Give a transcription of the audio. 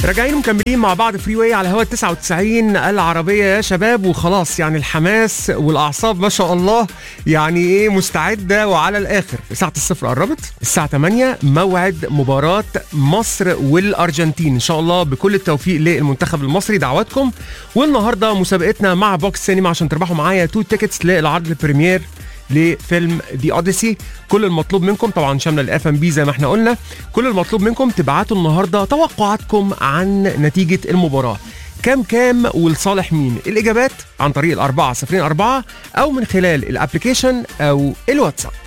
راجعين مكملين مع بعض فري واي على هوا 99 العربية يا شباب وخلاص يعني الحماس والأعصاب ما شاء الله يعني إيه مستعدة وعلى الآخر ساعة الصفر قربت الساعة 8 موعد مباراة مصر والأرجنتين إن شاء الله بكل التوفيق للمنتخب المصري دعواتكم والنهاردة مسابقتنا مع بوكس سينما عشان تربحوا معايا تو تيكتس للعرض البريمير لفيلم دي اوديسي كل المطلوب منكم طبعا شامله الاف ام بي زي ما احنا قلنا كل المطلوب منكم تبعتوا النهارده توقعاتكم عن نتيجه المباراه كام كام ولصالح مين الاجابات عن طريق الأربعة صفرين أربعة أو من خلال الابليكيشن أو الواتساب